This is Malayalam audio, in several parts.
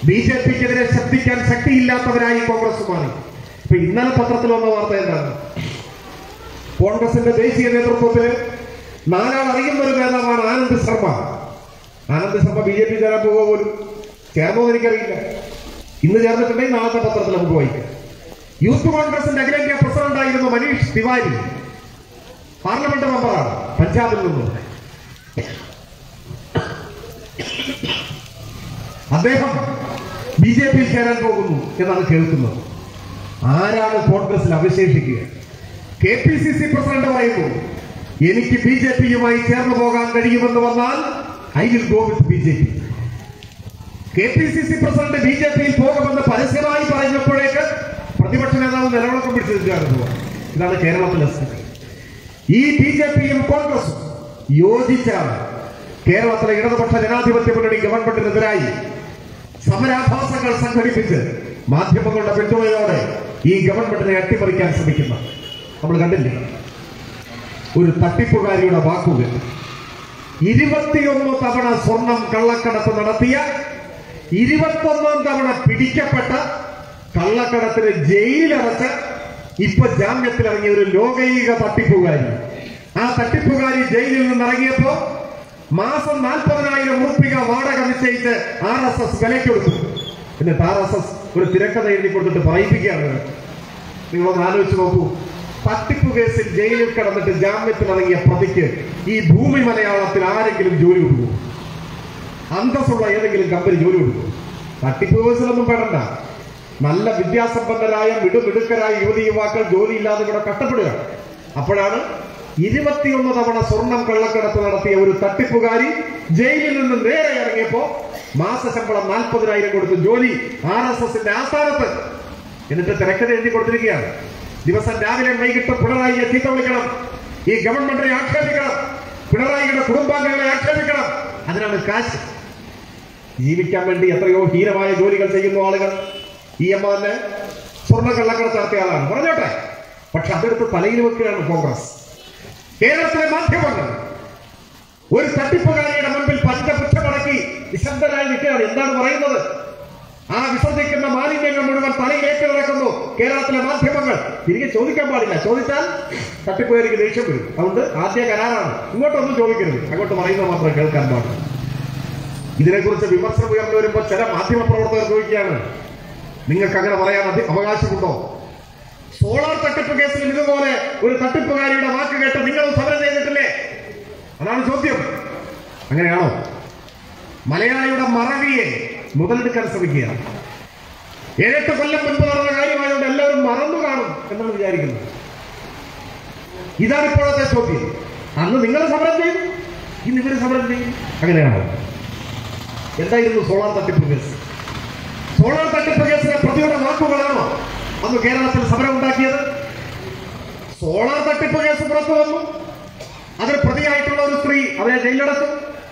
ബി ജെ പിക്കെതിരെ ശബ്ദിക്കാൻ ശക്തിയില്ലാത്തവരായി കോൺഗ്രസ് മാറി ഇപ്പൊ ഇന്നലെ പത്രത്തിൽ വന്ന വാർത്ത എന്താണ് കോൺഗ്രസിന്റെ ദേശീയ നേതൃത്വത്തിൽ നാലാൾ അറിയുന്ന ഒരു നേതാവാണ് Anand Sharma Anand Sharma B J P ചേരാൻ പോകുക പോലും ചേർന്നോ എന്ന് എനിക്കറിയില്ല ഇന്ന് ചേർന്നിട്ടുണ്ടെങ്കിൽ നാളത്തെ പത്രത്തിൽ നമുക്ക് വായിക്കാം യൂത്ത് കോൺഗ്രസിന്റെ അഖിലേന്ത്യാ പ്രസിഡന്റായിരുന്നു മനീഷ് തിവാരി പാർലമെന്റ് മെമ്പറാണ് പഞ്ചാബിൽ നിന്നും അദ്ദേഹം ബി ജെ പിയിൽ ചേരാൻ പോകുന്നു എന്നാണ് കേൾക്കുന്നത് ആരാണ് കോൺഗ്രസിൽ അവശേഷിക്കുക K P C C president പറയുന്നു എനിക്ക് ബി ജെ പിയുമായി ചേർന്ന് പോകാൻ കഴിയുമെന്ന് വന്നാൽ I will go with B J P K P C C president B J പിയിൽ പോകുമെന്ന് പരസ്യമായി പറഞ്ഞപ്പോഴേക്ക് പ്രതിപക്ഷ നേതാവ് നിലവിളക്കം പിടിച്ചു നിൽക്കുകയായിരുന്നു ഇതാണ് കേരളത്തിലെ സ്ഥിതി ഈ ബി ജെ പിയും കോൺഗ്രസും യോജിച്ചാണ് കേരളത്തിലെ ഇടതുപക്ഷ ജനാധിപത്യ മുന്നണി ഗവൺമെന്റിനെതിരായി സമരാഭാസങ്ങൾ സംഘടിപ്പിച്ച് മാധ്യമങ്ങളുടെ പിന്തുണയോടെ ഈ ഗവൺമെന്റിനെ അട്ടിമറിക്കാൻ ശ്രമിക്കുന്ന നമ്മൾ കണ്ടില്ലേ ഒരു തട്ടിപ്പുകാരിയുടെ വാക്കുകൾ ഇരുപത്തിയൊന്ന് തവണ സ്വർണം കള്ളക്കടത്ത് നടത്തിയ ഇരുപത്തൊന്നാം തവണ പിടിക്കപ്പെട്ട കള്ളക്കടത്തിന് ജയിലിലടച്ച് ഇപ്പൊ ജാമ്യത്തിലിറങ്ങിയ ഒരു ലോകൈക തട്ടിപ്പുകാരി ആ തട്ടിപ്പുകാരി ജയിലിൽ നിന്ന് ഇറങ്ങിയപ്പോ മാസം നാൽപ്പതിനായിരം ഉറുപ്പിക വാടക നിശ്ചയിച്ച് ആർ എസ് എസ് വിലക്കെടുത്തു എന്നിട്ട് ആർ എസ് എസ് ഒരു തിരക്കഥ എഴുതി കൊടുത്തിട്ട് പറയിപ്പിക്കുകയാണ് നിങ്ങളൊന്ന് ആലോചിച്ച് നോക്കൂ തട്ടിപ്പ് കേസിൽ ജയിലിൽ കിടന്നിട്ട് ജാമ്യത്തിലിറങ്ങിയ പ്രതിക്ക് ഈ ഭൂമി മലയാളത്തിൽ ആരെങ്കിലും ജോലി കൊടുക്കും അന്തസ്സുള്ള ഏതെങ്കിലും കമ്പനി ജോലി കൊടുക്കും തട്ടിപ്പ് കേസിലൊന്നും പെടണ്ട നല്ല വിദ്യാസമ്പന്നരായ മിടുമിടുക്കരായ യുവതി യുവാക്കൾ ജോലിയില്ലാതെ ഇവിടെ കഷ്ടപ്പെടുക അപ്പോഴാണ് ഇരുപത്തിയൊന്ന് തവണ സ്വർണം കള്ളക്കടത്ത് നടത്തിയ ഒരു തട്ടിപ്പുകാരി ജയിലിൽ നിന്ന് നേരെ ഇറങ്ങിയപ്പോ മാസശമ്പളം നാൽപ്പതിനായിരം കൊടുത്ത് ജോലി ആർ എസ് എസിന്റെ ആസ്ഥാനത്ത് എന്നിട്ട് തിരക്കഥ എഴുതി കൊടുത്തിരിക്കുകയാണ് ദിവസം രാവിലെ വൈകിട്ട് പിണറായിയെ ചീത്ത വിളിക്കണം ഈ ഗവൺമെന്റിനെ ആക്ഷേപിക്കണം പിണറായിയുടെ കുടുംബാംഗങ്ങളെ ആക്ഷേപിക്കണം അതിനാണ് കാശ് ജീവിക്കാൻ വേണ്ടി എത്രയോ ഹീനമായ ജോലികൾ ചെയ്യുന്ന ആളുകൾ ഈ അമ്മ തന്നെ സ്വർണ്ണ കള്ളക്കടത്ത് നടത്തിയ ആളാണ് പറഞ്ഞോട്ടെ പക്ഷെ അതെടുത്ത് തലയിൽ വെക്കുകയാണ് കോൺഗ്രസ് കേരളത്തിലെ മാധ്യമങ്ങൾ ഒരു തട്ടിപ്പുകാരിയുടെ മുൻപിൽ പഞ്ചപുച്ഛമടക്കി നിശബ്ദരായി നിൽക്കുകയാണ് എന്താണ് പറയുന്നത് ആ വിസർജിക്കുന്ന മാലിന്യങ്ങൾ മുഴുവൻ തലയിലേക്ക് നടക്കുന്നു കേരളത്തിലെ മാധ്യമങ്ങൾ തിരികെ ചോദിക്കാൻ പാടില്ല ചോദിച്ചാൽ തട്ടിപ്പുകാരിക്ക് ദേഷ്യം വരും അതുകൊണ്ട് ആദ്യ കരാറാണ് ഇങ്ങോട്ടൊന്നും ചോദിക്കരുത് അങ്ങോട്ട് പറയുന്നത് മാത്രം കേൾക്കാൻ പാടില്ല ഇതിനെക്കുറിച്ച് വിമർശനം ഉയർന്നു വരുമ്പോൾ ചില മാധ്യമ പ്രവർത്തകർ ചോദിക്കുകയാണ് നിങ്ങൾക്ക് അങ്ങനെ പറയാൻ അധി- അവകാശമുണ്ടോ സോളാർ തട്ടിപ്പ് കേസിൽ ഇതുപോലെ ഒരു തട്ടിപ്പുകാരിയുടെ വാക്ക് കേട്ട് നിങ്ങൾ സമരം ചെയ്തിട്ടില്ലേ അതാണ് ചോദ്യം അങ്ങനെയാണോ മലയാളിയുടെ മറവിയെ മുതലെടുക്കാൻ ശ്രമിക്കുകയാണ് ഏഴെട്ട് കൊല്ലം മുൻപ് നടന്ന കാര്യമായതുകൊണ്ട് എല്ലാവരും മറന്നു കാണും എന്നാണ് വിചാരിക്കുന്നത് ഇതാണ് ഇപ്പോഴത്തെ ചോദ്യം അന്ന് നിങ്ങൾ സമരം ചെയ്തു ഇന്ന് ഇവര് സമരം ചെയ്യും അങ്ങനെയാണോ എന്തായിരുന്നു സോളാർ തട്ടിപ്പ് കേസ് സോളാർ തട്ടിപ്പ് കേസിലെ പ്രതിയുടെ വാക്കുകളാണോ അന്ന് കേരളത്തിൽ സമരം ഉണ്ടാക്കിയത് സോളാർ തട്ടിപ്പ് കേസ് പുറത്തു വന്നു അതിൽ പ്രതിയായിട്ടുള്ള ഒരു സ്ത്രീ അവരെ ജയിലിലടച്ചു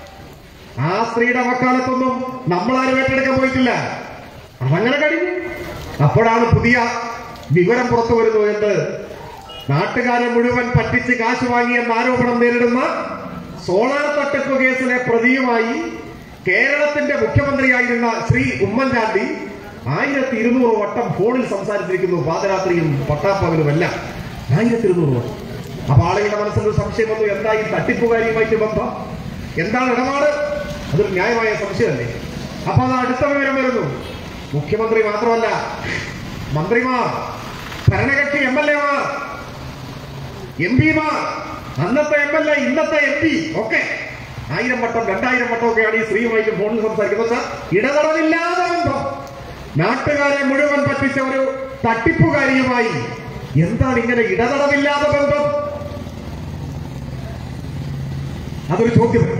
ആ സ്ത്രീയുടെ വക്കാലത്തൊന്നും നമ്മളാരും ഏറ്റെടുക്കാൻ പോയിട്ടില്ല അതങ്ങനെ കഴിഞ്ഞു അപ്പോഴാണ് പുതിയ വിവരം പുറത്തു വരുന്നത് എന്ത് നാട്ടുകാരെ മുഴുവൻ പറ്റിച്ച് കാശ് വാങ്ങിയെന്ന ആരോപണം നേരിടുന്ന സോളാർ തട്ടിപ്പ് കേസിലെ പ്രതിയുമായി കേരളത്തിന്റെ മുഖ്യമന്ത്രിയായിരുന്ന ശ്രീ ഉമ്മൻചാണ്ടി ആയിരത്തി ഇരുന്നൂറ് വട്ടം ഫോണിൽ സംസാരിച്ചിരിക്കുന്നു പാതിരാത്രിയും പട്ടാപ്പകലുമെല്ലാം ആയിരത്തി ഇരുന്നൂറ് വട്ടം അപ്പൊ ആളുകളുടെ മനസ്സിൽ ഒരു സംശയം വന്നു എന്താ ഈ തട്ടിപ്പുകാരിയുമായിട്ട് ബന്ധം എന്താണ് ഇടപാട് അതൊരു ന്യായമായ സംശയമല്ലേ അപ്പൊ അത് അടുത്ത വിവരം വരുന്നു മുഖ്യമന്ത്രി മാത്രമല്ല മന്ത്രിമാർ ഭരണകക്ഷി എം എൽ എമാർ എം പിമാർ അന്നത്തെ എം എൽ എ ഇന്നത്തെ എം പി ഒക്കെ ആയിരം വട്ടം രണ്ടായിരം വട്ടം ഒക്കെയാണ് ഈ സ്ത്രീയുമായിട്ട് ഫോണിൽ സംസാരിക്കുന്നത് വെച്ചാൽ ഇടതടവില്ലാതെ ബന്ധം നാട്ടുകാരെ മുഴുവൻ പറ്റിച്ച ഒരു തട്ടിപ്പുകാരിയുമായി എന്താണ് ഇങ്ങനെ ഇടതടവില്ലാതെ ബന്ധം അതൊരു ചോദ്യമാണ്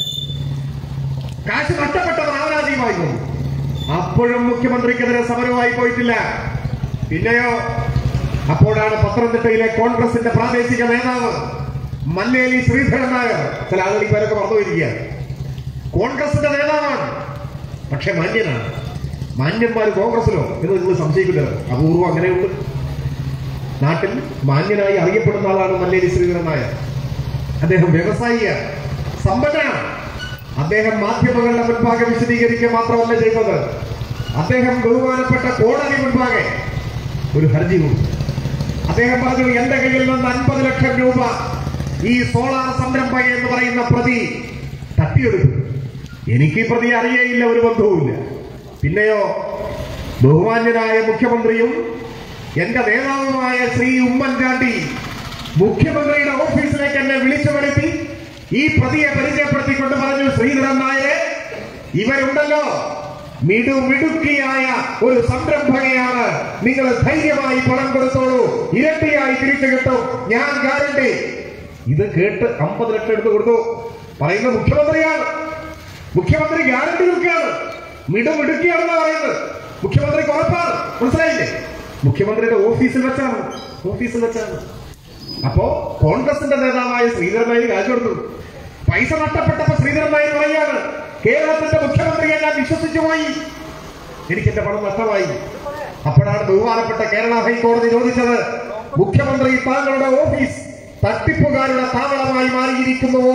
കാശ് നഷ്ടപ്പെട്ടവർ ആവരാതിയുമായി വന്നു അപ്പോഴും മുഖ്യമന്ത്രിക്കെതിരെ സമരമായി പോയിട്ടില്ല പിന്നെയോ അപ്പോഴാണ് പത്തനംതിട്ടയിലെ കോൺഗ്രസിന്റെ പ്രാദേശിക നേതാവ് മല്ലേലി ശ്രീധരൻ നായർ ചില ആളുകൾ ഈ പേരൊക്കെ മറന്നുപോയിരിക്കുകയാണ് കോൺഗ്രസിന്റെ നേതാവാണ് പക്ഷെ മാന്യനാണ് മാന്യന്മാർ കോൺഗ്രസിലോ എന്ന് നിങ്ങൾ സംശയിക്കില്ലല്ലോ അപൂർവം അങ്ങനെയുണ്ട് നാട്ടിൽ മാന്യനായി അറിയപ്പെടുന്ന ആളാണ് മല്ലേലി ശ്രീധരൻ നായർ അദ്ദേഹം വ്യവസായിയ സമ്പന്നനാണ് അദ്ദേഹം മാധ്യമങ്ങളുടെ മുൻപാകെ വിശദീകരിക്കുക മാത്രമല്ല ചെയ്തത് അദ്ദേഹം ബഹുമാനപ്പെട്ട കോടതി മുൻപാകെ ഒരു ഹർജി കൊടുത്തു അദ്ദേഹം പറഞ്ഞു എന്റെ കയ്യിൽ നിന്ന് അൻപത് ലക്ഷം രൂപ ഈ സോളാർ സംരംഭക എന്ന് പറയുന്ന പ്രതി തട്ടിയെടുത്തു എനിക്ക് ഈ പ്രതി അറിയേയില്ല ഒരു ബന്ധവുമില്ല പിന്നെയോ ബഹുമാന്യനായ മുഖ്യമന്ത്രിയും എന്റെ നേതാവുമായ ശ്രീ ഉമ്മൻചാണ്ടി മുഖ്യമന്ത്രിയുടെ ഓഫീസിലേക്ക് എന്നെ വിളിച്ചു വരുത്തി ഈ പ്രതിയെ പരിചയപ്പെടുത്തിക്കൊണ്ട് പറഞ്ഞു ശ്രീധരൻ നായരെ ഇവരുണ്ടല്ലോ മിടു മിടുക്കിയായ ഒരു സംരംഭകയാണ് നിങ്ങൾ ധൈര്യമായി പണം കൊടുത്തോളൂ ഇരട്ടിയായി തിരിച്ചു കിട്ടും ഞാൻ ഗ്യാരണ്ടി ഇത് കേട്ട് അമ്പത് ലക്ഷം എടുത്ത് കൊടുത്തു പറയുന്ന മുഖ്യമന്ത്രിയാണ് മുഖ്യമന്ത്രി ഗ്യാരണ്ടി നിൽക്കുകയാണ് മിടു മിടുക്കിയാണെന്ന് പറയുന്നത് മുഖ്യമന്ത്രി ഉറപ്പാണ് മനസ്സിലായില്ലേ മുഖ്യമന്ത്രിയുടെ ഓഫീസിൽ വെച്ചാണ് ഓഫീസിൽ വെച്ചാണ് അപ്പോ കോൺഗ്രസിന്റെ നേതാവായ ശ്രീധരൻ നായർ കാശ് കൊടുത്തു പൈസ നഷ്ടപ്പെട്ടപ്പോ ശ്രീധരൻ നായർ പറയാണ് കേരളത്തിന്റെ മുഖ്യമന്ത്രിയെ ഞാൻ വിശ്വസിച്ചു പോയി എനിക്ക് എന്റെ പണം നഷ്ടമായി അപ്പോഴാണ് ബഹുമാനപ്പെട്ട കേരള ഹൈക്കോടതി ചോദിച്ചത് മുഖ്യമന്ത്രി താങ്കളുടെ ഓഫീസ് തട്ടിപ്പുകാരുടെ താവളമായി മാറിയിരിക്കുന്നുവോ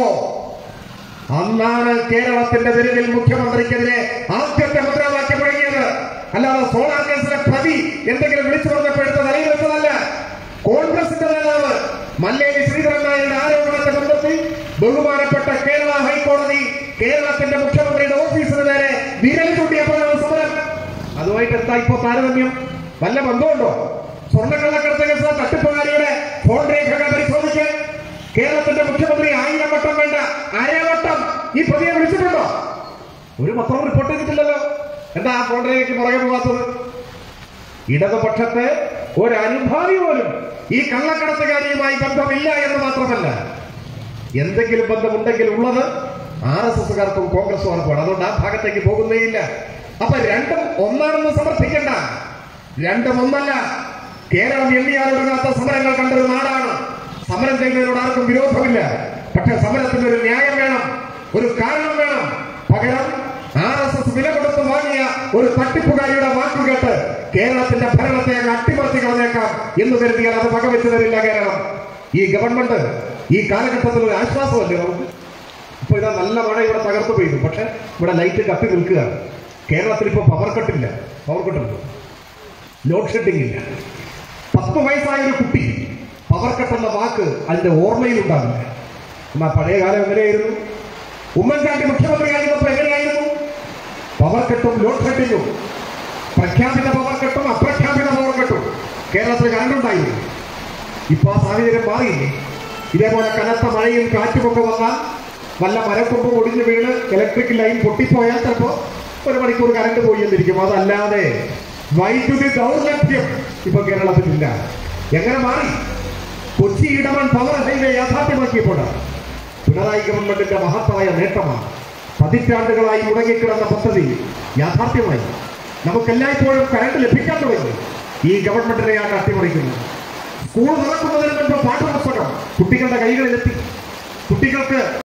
അന്നാണ് കേരളത്തിന്റെ തെരുവിൽ മുഖ്യമന്ത്രിക്കെതിരെ ആദ്യത്തെ മുദ്രാവാക്യം മുഴങ്ങിയത് അല്ലാതെ സോളാർ കേസിലെ പ്രതി എന്തെങ്കിലും വിളിച്ചു പറഞ്ഞപ്പോൾ എടുത്ത തലയിൽ വെച്ചതല്ല കോൺഗ്രസിന്റെ നേതാവ് മല്ലേരി ശ്രീധരൻ നായരുടെ ആരോപണത്തെ മുൻനിർത്തി ബഹുമാനപ്പെട്ട കേരള ഹൈക്കോടതി കേരളത്തിന്റെ മുഖ്യമന്ത്രിയുടെ ഓഫീസിന് നേരെ വിരൽ ചൂണ്ടിയപ്പോഴാണ് സമരം അതുമായിട്ട് എന്താ ഇപ്പോ താരതമ്യം വല്ല ബന്ധമുണ്ടോ സ്വർണ്ണക്കള്ളക്കടത്ത് കേസ് തട്ടിപ്പുകാരിയുടെ ഫോൺ രേഖകൾ പരിശോധിക്കാൻ കേരളത്തിന്റെ മുഖ്യമന്ത്രി ആയിരം വട്ടം വേണ്ട അരവട്ടം ഈ പ്രതിയെ വിളിച്ചിട്ടുണ്ടോ ഒരു പത്രവും റിപ്പോർട്ട് ചെയ്തിട്ടില്ലല്ലോ എന്താ ആ ഫോൺ രേഖയ്ക്ക് പുറകെ പോകാത്തത് ഇടതുപക്ഷത്തെ ഒരു അനുഭാവി പോലും ഈ കള്ളക്കടത്തുകാരിയുമായി ബന്ധമില്ല എന്ന് മാത്രമല്ല എന്തെങ്കിലും ബന്ധമുണ്ടെങ്കിൽ ഉള്ളത് ആർ എസ് എസുകാർക്കും കോൺഗ്രസുകാർക്കുമാണ് അതുകൊണ്ട് ആ ഭാഗത്തേക്ക് പോകുന്നേയില്ല അപ്പൊ രണ്ടും ഒന്നാണെന്ന് സമർത്ഥിക്കണ്ട രണ്ടും ഒന്നല്ല കേരളം എണ്ണിയാലൊടുങ്ങാത്ത സമരങ്ങൾ കണ്ടൊരു നാടാണ് സമരം ചെയ്യുന്നതിനോട് ആർക്കും വിരോധമില്ല പക്ഷെ സമരത്തിന് ഒരു ന്യായം വേണം ഒരു കാരണം വേണം പകരം ആർ എസ് എസ് വില കൊടുത്ത് വാങ്ങിയ ഒരു തട്ടിപ്പുകാരിയുടെ വാക്ക് കേട്ട് കേരളത്തിന്റെ ഭരണത്തെ അങ്ങ് അട്ടിമറിച്ച് കളഞ്ഞേക്കാം എന്ന് കരുതിയാൽ അത് വകവെച്ചു തരില്ല കേരളം ഈ ഗവൺമെന്റ് ഈ കാലഘട്ടത്തിൽ ഒരു ആശ്വാസമല്ലേ നമുക്ക് ഇപ്പൊ ഇതാ നല്ല മഴ ഇവിടെ തകർത്തു പെയ്തു പക്ഷെ ഇവിടെ ലൈറ്റ് കത്തി നിൽക്കുകയാണ് കേരളത്തിൽ ഇപ്പൊ പവർ കട്ടില്ല പവർ കട്ടുണ്ട് ലോഡ് ഷെഡിംഗ് ഇല്ല പത്ത് വയസ്സായ ഒരു കുട്ടി പവർ കട്ട് എന്ന വാക്ക് അതിന്റെ ഓർമ്മയിൽ ഉണ്ടാവില്ല എന്നാ പഴയ കാലം എങ്ങനെയായിരുന്നു ഉമ്മൻചാണ്ടി മുഖ്യമന്ത്രിയായിരുന്നപ്പോൾ എങ്ങനെയായിരുന്നു പവർ കട്ടും ലോഡ് ഷെഡിങ്ങും പ്രഖ്യാപിത പവർ കട്ടും അപ്രഖ്യാപിത പവർ കട്ടും കേരളത്തിൽ കണ്ടുണ്ടായിരുന്നു ഇപ്പൊ ആ സാഹചര്യം മാറിയില്ലേ ഇതേപോലെ കനത്ത മഴയും കാറ്റുമൊക്കെ വന്നാൽ വല്ല മരക്കൊമ്പ് ഒടിഞ്ഞു വീണ് ഇലക്ട്രിക് ലൈൻ പൊട്ടിപ്പോയാൽ ചിലപ്പോ ഒരു മണിക്കൂർ കറണ്ട് പോയി എന്നിരിക്കും അതല്ലാതെ വൈദ്യുതി ദൗർലഭ്യം ഇപ്പൊ കേരളത്തിലില്ല എങ്ങനെ മാറി കൊച്ചി ഇടമൺ പവർ ഹൈവേ യാഥാർത്ഥ്യമാക്കിയപ്പോഴാണ് പിണറായി ഗവൺമെന്റിന്റെ മഹത്തായ നേട്ടമാണ് പതിറ്റാണ്ടുകളായി മുടങ്ങിക്കിടന്ന പദ്ധതി യാഥാർത്ഥ്യമായി നമുക്കെല്ലായ്പ്പോഴും കറണ്ട് ലഭിക്കാൻ തുടങ്ങി ഈ ഗവൺമെന്റിനെയാണ് അട്ടിമറിക്കുന്നത് സ്കൂൾ തുറക്കുന്നതിന് മുൻപ് പാഠപുസ്തകം കുട്ടികളുടെ കൈകളിലെത്തി കുട്ടികൾക്ക്